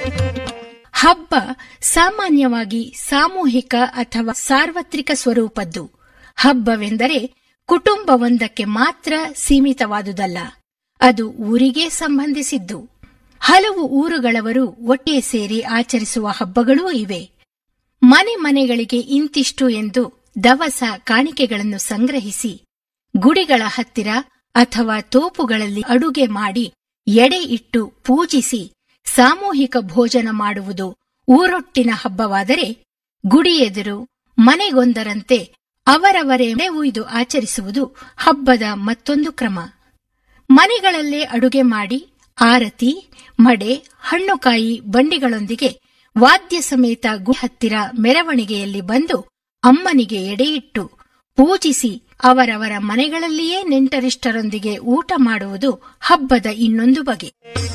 ಹಬ್ಬ ಸಾಮಾನ್ಯವಾಗಿ ಸಾಮೂಹಿಕ ಅಥವಾ ಸಾರ್ವತ್ರಿಕ ಸ್ವರೂಪದ್ದು ಹಬ್ಬವೆಂದರೆ ಕುಟುಂಬವೊಂದಕ್ಕೆ ಮಾತ್ರ ಸೀಮಿತವಾದುದಲ್ಲ ಅದು ಊರಿಗೆ ಸಂಬಂಧಿಸಿದ್ದು ಹಲವು ಊರುಗಳವರು ಒಟ್ಟಿಗೆ ಸೇರಿ ಆಚರಿಸುವ ಹಬ್ಬಗಳೂ ಇವೆ ಮನೆ ಮನೆಗಳಿಗೆ ಇಂತಿಷ್ಟು ಎಂದು ದವಸ ಕಾಣಿಕೆಗಳನ್ನು ಸಂಗ್ರಹಿಸಿ ಗುಡಿಗಳ ಹತ್ತಿರ ಅಥವಾ ತೋಪುಗಳಲ್ಲಿ ಅಡುಗೆ ಮಾಡಿ ಎಡೆ ಇಟ್ಟು ಪೂಜಿಸಿ ಸಾಮೂಹಿಕ ಭೋಜನ ಮಾಡುವುದು ಊರೊಟ್ಟಿನ ಹಬ್ಬವಾದರೆ ಗುಡಿ ಎದುರು ಮನೆಗೊಂದರಂತೆ ಅವರವರೇ ಉಯ್ದು ಆಚರಿಸುವುದು ಹಬ್ಬದ ಮತ್ತೊಂದು ಕ್ರಮ ಮನೆಗಳಲ್ಲೇ ಅಡುಗೆ ಮಾಡಿ ಆರತಿ ಮಡೆ ಹಣ್ಣುಕಾಯಿ ಬಂಡಿಗಳೊಂದಿಗೆ ವಾದ್ಯ ಸಮೇತ ಗುಡಿ ಹತ್ತಿರ ಮೆರವಣಿಗೆಯಲ್ಲಿ ಬಂದು ಅಮ್ಮನಿಗೆ ಎಡೆಯಿಟ್ಟು ಪೂಜಿಸಿ ಅವರವರ ಮನೆಗಳಲ್ಲಿಯೇ ನೆಂಟರಿಷ್ಟರೊಂದಿಗೆ ಊಟ ಮಾಡುವುದು ಹಬ್ಬದ ಇನ್ನೊಂದು ಬಗೆ